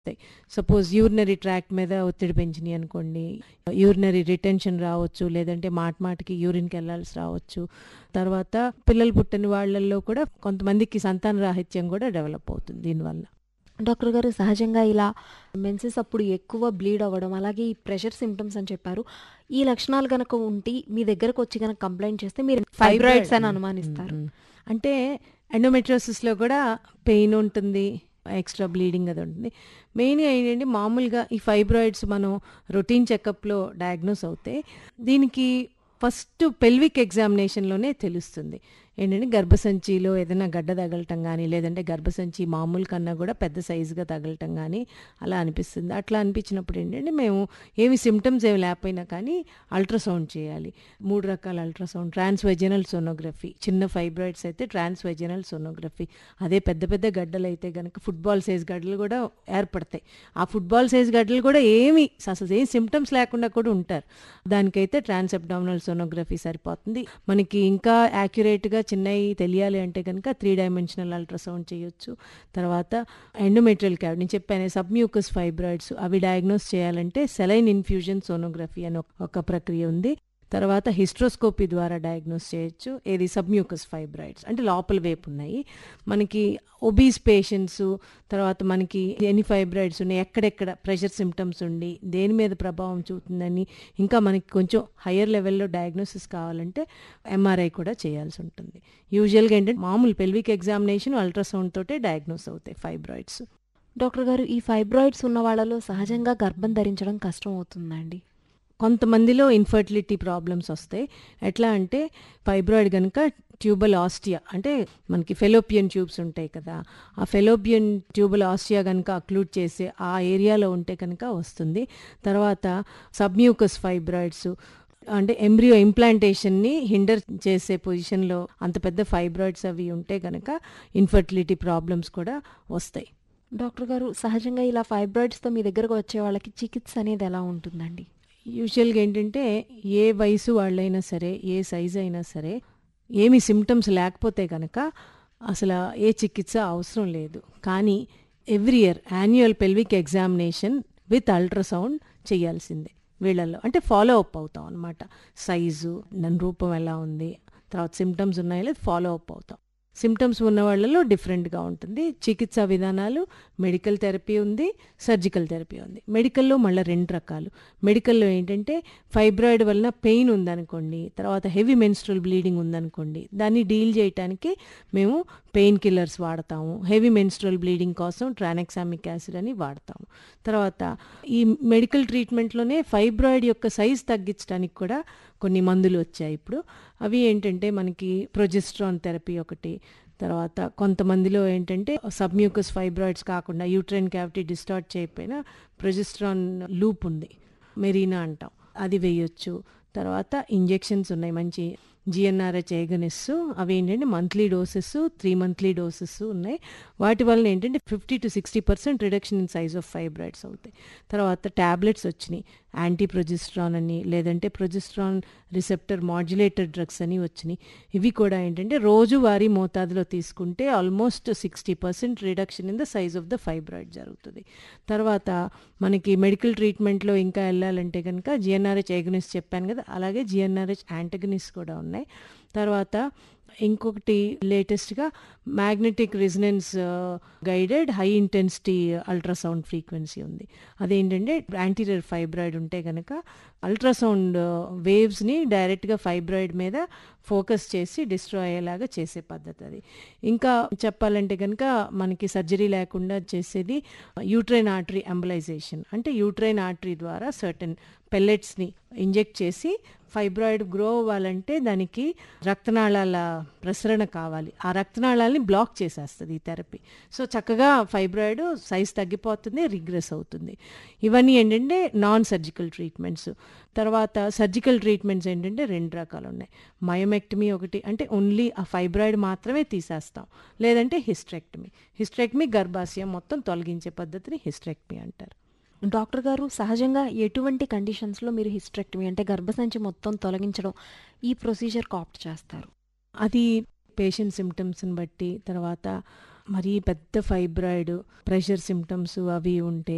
Suppose urinary tract మీద ఒత్తిడి పెంచినాయి అనుకోండి యూరినరీ రిటెన్షన్ రావచ్చు లేదంటే మాట మాటకి యూరిన్కి వెళ్ళాల్సి రావచ్చు తర్వాత పిల్లలు పుట్టని వాళ్ళల్లో కూడా కొంతమందికి సంతాన రాహిత్యం కూడా డెవలప్ అవుతుంది దీనివల్ల డాక్టర్ గారు సహజంగా ఇలా మెన్సెస్ అప్పుడు ఎక్కువ బ్లీడ్ అవ్వడం అలాగే ఈ ప్రెషర్ సిమ్టమ్స్ అని చెప్పారు ఈ లక్షణాలు గనక ఉండి మీ దగ్గరకు వచ్చి గనక కంప్లైంట్ చేస్తే మీరు ఫైబ్రాయిడ్స్ అని అనుమానిస్తారు మ్మ్. అంటే ఎండోమెట్రోసిస్లో కూడా పెయిన్ ఉంటుంది ఎక్స్ట్రా బ్లీడింగ్ అది ఉంటుంది మెయిన్గా ఏంటంటే మామూలుగా ఈ ఫైబ్రాయిడ్స్ మనం రొటీన్ చెకప్లో డయాగ్నోస్ అవుతాయి దీనికి ఫస్ట్ పెల్విక్ ఎగ్జామినేషన్లోనే తెలుస్తుంది ఏంటంటే గర్భసంచిలో ఏదైనా గడ్డ తగలటం కానీ లేదంటే గర్భసంచి మామూలు కన్నా కూడా పెద్ద సైజుగా తగలటం కానీ అలా అనిపిస్తుంది అట్లా అనిపించినప్పుడు ఏంటంటే మేము ఏమి సిమ్టమ్స్ ఏమి లేకపోయినా కానీ అల్ట్రాసౌండ్ చేయాలి మూడు రకాల అల్ట్రాసౌండ్ ట్రాన్స్వెజనల్ సోనోగ్రఫీ చిన్న ఫైబ్రాయిడ్స్ అయితే ట్రాన్స్వెజనల్ సోనోగ్రఫీ అదే పెద్ద పెద్ద గడ్డలు అయితే కనుక ఫుట్బాల్ సైజ్ గడ్డలు కూడా ఏర్పడతాయి ఆ ఫుట్బాల్ సైజ్ గడ్డలు కూడా ఏమి అసలు ఏం సిమ్టమ్స్ లేకుండా కూడా ఉంటారు దానికైతే ట్రాన్స్ అబ్డామినల్ సోనోగ్రఫీ సరిపోతుంది మనకి ఇంకా యాక్యురేట్గా చిన్నవి తెలియాలి అంటే కనుక త్రీ డైమెన్షనల్ అల్ట్రాసౌండ్ చేయొచ్చు తర్వాత ఎండోమెట్రియల్ క్యావిటీ నేను చెప్పాను సబ్మ్యూకస్ ఫైబ్రాయిడ్స్ అవి డయాగ్నోస్ చేయాలంటే సెలైన్ ఇన్ఫ్యూజన్ సోనోగ్రఫీ అని ఒక- ఒక ప్రక్రియ ఉంది తర్వాత హిస్ట్రోస్కోపీ ద్వారా డయాగ్నోస్ చేయొచ్చు ఏది సబ్మ్యూకస్ ఫైబ్రాయిడ్స్ అంటే లోపల వైపు ఉన్నాయి మనకి ఒబీస్ పేషెంట్స్ తర్వాత మనకి ఎన్ని ఫైబ్రాయిడ్స్ ఉన్నాయి ఎక్కడెక్కడ ప్రెషర్ సిమ్టమ్స్ ఉండి దేని మీద ప్రభావం చూపుతుందని ఇంకా మనకి కొంచెం హయ్యర్ లెవెల్లో డయాగ్నోసిస్ కావాలంటే ఎంఆర్ఐ కూడా చేయాల్సి ఉంటుంది యూజువల్గా ఏంటంటే మామూలు పెల్విక్ ఎగ్జామినేషన్ అల్ట్రాసౌండ్ తోటే డయాగ్నోస్ అవుతాయి ఫైబ్రాయిడ్స్ డాక్టర్ గారు ఈ ఫైబ్రాయిడ్స్ ఉన్న వాళ్ళలో సహజంగా గర్భం ధరించడం కష్టం అవుతుందండి కొంతమందిలో ఇన్ఫర్టిలిటీ ప్రాబ్లమ్స్ వస్తాయి ఎట్లా అంటే ఫైబ్రాయిడ్ కనుక ట్యూబల్ ఆస్టియా అంటే మనకి ఫెలోపియన్ ట్యూబ్స్ ఉంటాయి కదా ఆ ఫెలోపియన్ ట్యూబల్ ఆస్టియా కనుక అక్లూడ్ చేసే ఆ ఏరియాలో ఉంటే కనుక వస్తుంది తర్వాత సబ్మ్యూకస్ ఫైబ్రాయిడ్స్ అంటే ఎంబ్రియో ఇంప్లాంటేషన్ని హిండర్ చేసే పొజిషన్లో అంత పెద్ద ఫైబ్రాయిడ్స్ అవి ఉంటే కనుక ఇన్ఫర్టిలిటీ ప్రాబ్లమ్స్ కూడా వస్తాయి డాక్టర్ గారు సహజంగా ఇలా ఫైబ్రాయిడ్స్తో మీ దగ్గరకు వచ్చే వాళ్ళకి చికిత్స అనేది ఎలా ఉంటుందండి యూజువల్గా ఏంటంటే ఏ వయసు వాళ్ళైనా సరే ఏ సైజ్ అయినా సరే ఏమి సిమ్టమ్స్ లేకపోతే కనుక అసలు ఏ చికిత్స అవసరం లేదు కానీ every year annual pelvic examination with ultrasound చేయాల్సిందే వీళ్ళల్లో అంటే ఫాలో అప్ అవుతాం అనమాట సైజు దాని రూపం ఎలా ఉంది తర్వాత సిమ్టమ్స్ ఉన్నాయో లేదు ఫాలో అప్ అవుతాం సిమ్టమ్స్ ఉన్న వాళ్ళలో డిఫరెంట్గా ఉంటుంది చికిత్సా విధానాలు మెడికల్ థెరపీ ఉంది సర్జికల్ థెరపీ ఉంది మెడికల్లో మళ్ళీ రెండు రకాలు మెడికల్లో ఏంటంటే ఫైబ్రాయిడ్ వలన పెయిన్ ఉందనుకోండి తర్వాత హెవీ మెన్స్ట్రల్ బ్లీడింగ్ ఉందనుకోండి దాన్ని డీల్ చేయడానికి మేము పెయిన్ కిల్లర్స్ వాడతాము హెవీ మెన్స్ట్రల్ బ్లీడింగ్ కోసం ట్రానెక్సామిక్ యాసిడ్ అని వాడతాము తర్వాత ఈ మెడికల్ ట్రీట్మెంట్లోనే ఫైబ్రాయిడ్ యొక్క సైజ్ తగ్గించడానికి కూడా కొన్ని మందులు వచ్చాయి ఇప్పుడు అవి ఏంటంటే మనకి ప్రొజెస్ట్రాన్ థెరపీ ఒకటి తర్వాత కొంతమందిలో ఏంటంటే సబ్మ్యూకస్ ఫైబ్రాయిడ్స్ కాకుండా యూట్రైన్ క్యావిటీ డిస్టార్ట్ చేయకపోయినా ప్రొజెస్ట్రాన్ లూప్ ఉంది మెరీనా అంటాం అది వేయొచ్చు తర్వాత ఇంజెక్షన్స్ ఉన్నాయి మంచి జిఎన్ఆర్హెచ్ ఏగనిస్ అవి ఏంటంటే monthly doses three monthly doses ఉన్నాయి వాటి వలన ఏంటంటే fifty to sixty percent reduction in size of fibroids అవుతాయి తర్వాత ట్యాబ్లెట్స్ వచ్చినాయి యాంటీ ప్రొజెస్ట్రాన్ అని లేదంటే ప్రొజెస్ట్రాన్ రిసెప్టర్ మాడ్యులేటర్ డ్రగ్స్ అని వచ్చినాయి ఇవి కూడా ఏంటంటే రోజువారీ మోతాదులో తీసుకుంటే almost sixty percent reduction in the size of the fibroid జరుగుతుంది తర్వాత మనకి మెడికల్ ట్రీట్మెంట్లో ఇంకా వెళ్ళాలంటే కనుక జిఎన్ఆర్హెచ్ ఏగనిస్ చెప్పాను కదా అలాగే జిఎన్ఆర్హెచ్ యాంటగనిస్ కూడా ఉన్నాయి తర్వాత ఇంకొకటి లేటెస్ట్గా magnetic resonance guided high intensity ultrasound frequency ఉంది అదేంటంటే యాంటీరియర్ ఫైబ్రాయిడ్ ఉంటే కనుక అల్ట్రాసౌండ్ వేవ్స్ని డైరెక్ట్గా ఫైబ్రాయిడ్ మీద ఫోకస్ చేసి డిస్ట్రాయ్ అయ్యేలాగా చేసే పద్ధతి అది ఇంకా చెప్పాలంటే కనుక మనకి సర్జరీ లేకుండా చేసేది యూట్రైన్ ఆర్టరీ ఎంబలైజేషన్ అంటే యూట్రైన్ ఆర్టరీ ద్వారా సర్టన్ పెల్లెట్స్ని ఇంజెక్ట్ చేసి ఫైబ్రాయిడ్ గ్రో అవ్వాలంటే దానికి రక్తనాళాల ప్రసరణ కావాలి ఆ రక్తనాళాలని బ్లాక్ చేసేస్తుంది ఈ థెరపీ సో చక్కగా ఫైబ్రాయిడ్ సైజ్ తగ్గిపోతుంది రిగ్రెస్ అవుతుంది ఇవన్నీ ఏంటంటే నాన్ సర్జికల్ ట్రీట్మెంట్స్ తర్వాత సర్జికల్ ట్రీట్మెంట్స్ ఏంటంటే రెండు రకాలు ఉన్నాయి మయోమెక్టమీ ఒకటి అంటే ఓన్లీ ఆ ఫైబ్రాయిడ్ మాత్రమే తీసేస్తాం లేదంటే హిస్ట్రెక్టమీ హిస్ట్రెక్టమీ గర్భాశయం మొత్తం తొలగించే పద్ధతిని హిస్ట్రెక్టమీ అంటారు డాక్టర్ గారు సహజంగా ఎటువంటి కండిషన్స్లో మీరు హిస్ట్రెక్టమీ అంటే గర్భసంచి మొత్తం తొలగించడం ఈ ప్రొసీజర్ కాప్ట్ చేస్తారు అది పేషెంట్ సిమ్టమ్స్ని బట్టి తర్వాత మరీ పెద్ద ఫైబ్రాయిడ్ ప్రెషర్ సిమ్టమ్స్ అవి ఉంటే